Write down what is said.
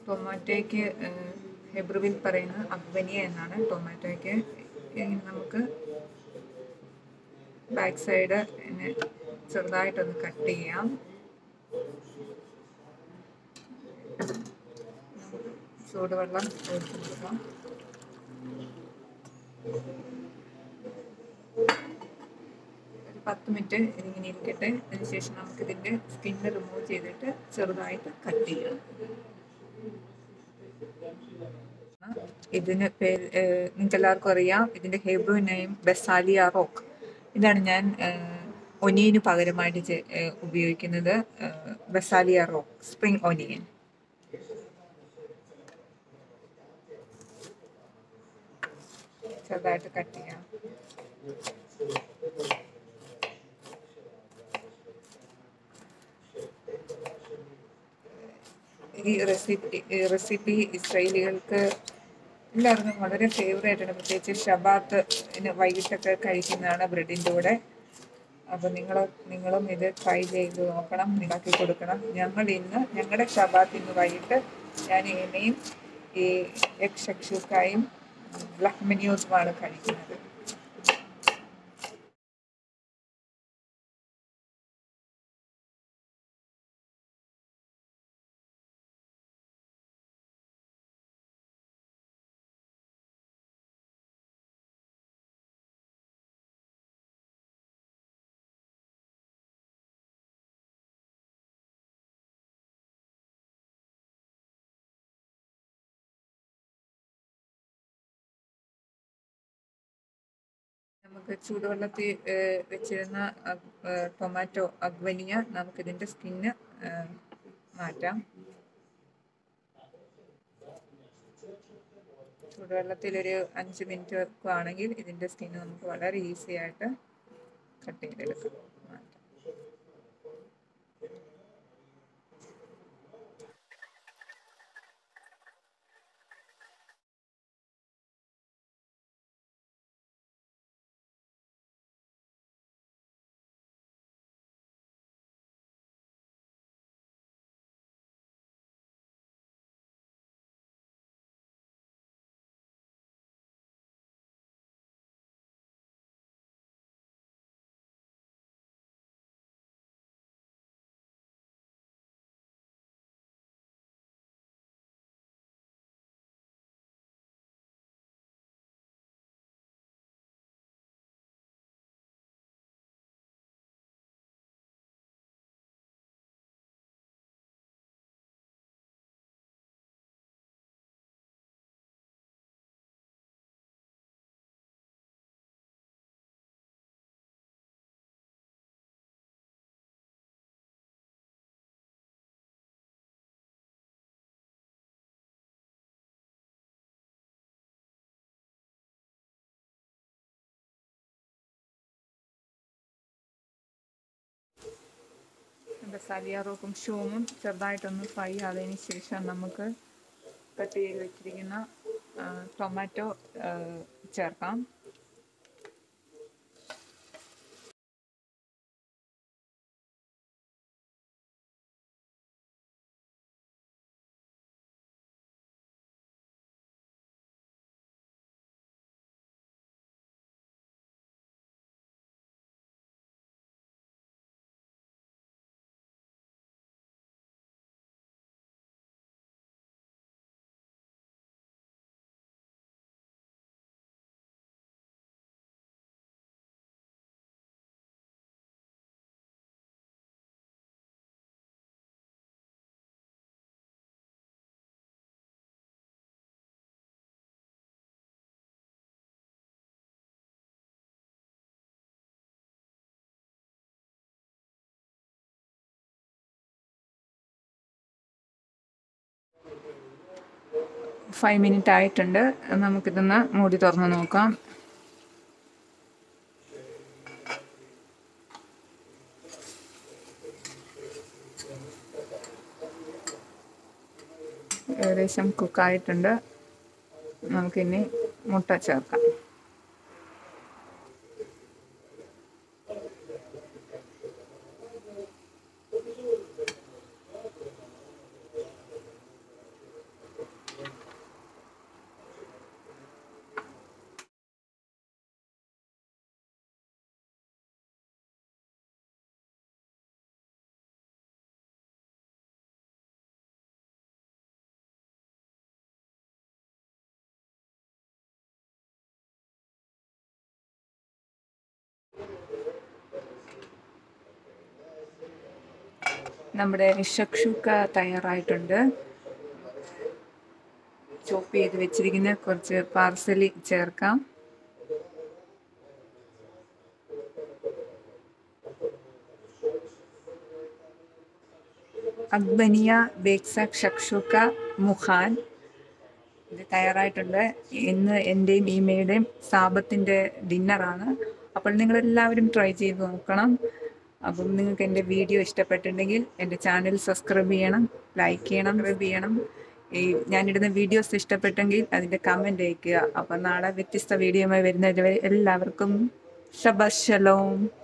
ടൊമാറ്റോയ്ക്ക് ഹെബ്രുവിൽ പറയുന്ന അഗ്വനിയ എന്നാണ് ടൊമാറ്റോയ്ക്ക് ഇനി നമുക്ക് ബാക്ക് സൈഡ് ഇങ്ങനെ ചെറുതായിട്ടൊന്ന് കട്ട് ചെയ്യാം ചൂടുവെള്ളം ഒഴിച്ചു കൊടുക്കാം ഒരു പത്ത് മിനിറ്റ് ഇതിങ്ങനെ ഇരിക്കട്ടെ അതിനുശേഷം നമുക്ക് ഇതിൻ്റെ സ്കിന്ന് റിമൂവ് ചെയ്തിട്ട് ചെറുതായിട്ട് കട്ട് ചെയ്യാം ഇതിന് പേര് നിങ്ങൾക്ക് എല്ലാവർക്കും അറിയാം ഇതിൻ്റെ ഹെബ്രു നെയിം ബെസാലിയ റോക്ക് ഇതാണ് ഞാൻ ഒനിയന് പകരമായിട്ട് ചെ- ഏഹ് ഉപയോഗിക്കുന്നത് ബെസാലിയ റോക്ക് സ്പ്രിംഗ് ഒനിയൻ ചെറുതായിട്ട് കട്ട് ചെയ്യാം ഈ റെസിപ്പി ഈ റെസിപ്പി ഇസ്രയേലികൾക്ക് എല്ലാവർക്കും വളരെ ഫേവറേറ്റ് ആണ് പ്രത്യേകിച്ച് ഷബാത്ത് പിന്നെ വൈകിട്ടൊക്കെ കഴിക്കുന്നതാണ് ബ്രെഡിൻ്റെ കൂടെ അപ്പോൾ നിങ്ങൾ നിങ്ങളും ഇത് ട്രൈ ചെയ്ത് നോക്കണം ഉണ്ടാക്കി കൊടുക്കണം ഞങ്ങൾ ഇന്ന് ഞങ്ങളുടെ ഷബാത്ത് ഇന്ന് വൈകിട്ട് ഞാൻ ഏമയും ഈ എഗ് ഷക്ഷുക്കായും ലഹ്മനിയോസുമാണ് കഴിക്കുന്നത് നമുക്ക് ചൂടുവെള്ളത്തിൽ ഏഹ്, വെച്ചിരുന്ന അഗ്- ഏഹ്, ടൊമാറ്റോ അഗ്വനിയ നമുക്കിതിൻ്റെ സ്കിന്ന് മാറ്റാം ചൂടുവെള്ളത്തിൽ ഒരു അഞ്ച് മിനിറ്റ് വെക്കുകയാണെങ്കിൽ ഇതിൻ്റെ സ്കിന്ന് നമുക്ക് വളരെ ഈസി ആയിട്ട് കട്ട് ചെയ്തെടുക്കാം മാറ്റാം ബസാലിയാറോക്കും ഷൂമും ചെറുതായിട്ടൊന്ന് ഫ്രൈ ആയതിനു ശേഷം നമുക്ക് കട്ട് ചെയ്ത് വെച്ചിരിക്കുന്ന ആ, ടൊമാറ്റോ ആ, ചേർക്കാം ഫൈവ് മിനിറ്റ് ആയിട്ടുണ്ട് നമുക്കിതൊന്ന് മൂടി തുറന്ന് നോക്കാം ഏകദേശം കുക്കായിട്ടുണ്ട് നമുക്കിനി മുട്ട ചേർക്കാം നമ്മുടെ ഷക്ഷൂക്ക തയ്യാറായിട്ടുണ്ട് ചോപ്പ് ചെയ്ത് വെച്ചിരിക്കുന്ന കുറച്ച് പാർസലി ചേർക്കാം അഗ്ബനിയ ബേക്സാക് ഷക്ഷൂക്ക മുഖാൻ ഇത് തയ്യാറായിട്ടുണ്ട് ഇന്ന് എൻ്റെയും ഈമയുടെയും സാബത്തിൻ്റെ ഡിന്നറാണ് അപ്പോൾ നിങ്ങളെല്ലാവരും ട്രൈ ചെയ്ത് നോക്കണം അപ്പം നിങ്ങൾക്ക് എൻ്റെ വീഡിയോ ഇഷ്ടപ്പെട്ടിട്ടുണ്ടെങ്കിൽ എൻ്റെ ചാനൽ സബ്സ്ക്രൈബ് ചെയ്യണം ലൈക്ക് ചെയ്യണം സബ്സ്ക്രൈബ് ചെയ്യണം ഈ ഞാനിടുന്ന വീഡിയോസ് ഇഷ്ടപ്പെട്ടെങ്കിൽ അതിൻ്റെ കമൻറ്റ് അയയ്ക്കുക അപ്പം നാളെ വ്യത്യസ്ത വീഡിയോയുമായി വരുന്നതുവരെ എല്ലാവർക്കും ഷബ ഷലോം